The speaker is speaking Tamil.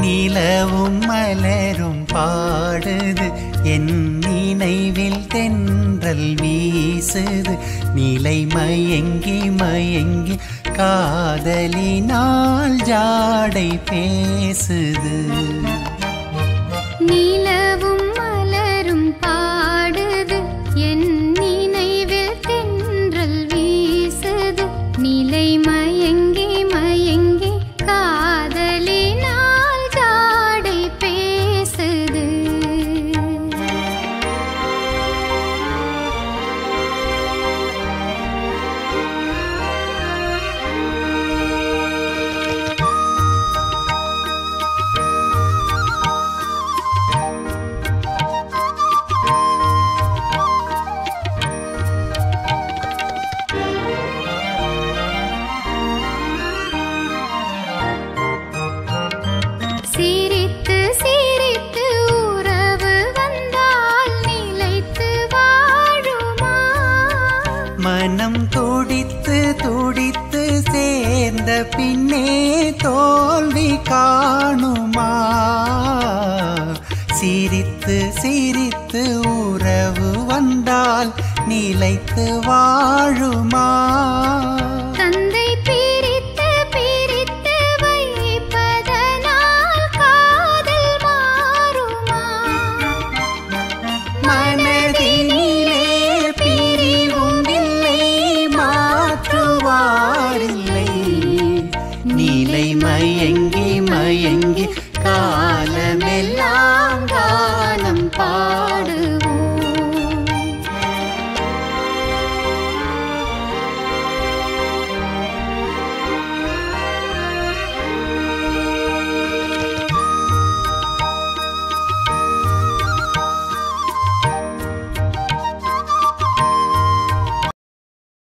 நிலவும் மலரும் பாடுது என் நினைவில் தென்றல் வீசுது நிலை மயங்கி மயங்கி காதலினால் ஜாடை பேசுது நிலவும் மலரும் பாடுது என் நினைவில் தென்றல் வீசுது நிலை மயங்கி மயங்கி காதலினால் ஜாடை பேசுது சிரித்து சிரித்து உறவு வந்தால் நிலைத்து வாழுமா மனம் துடித்து துடித்து சேர்ந்த பின்னே தோல்வி காணுமா சிரித்து சிரித்து உறவு வந்தால் நிலைத்து வாழுமா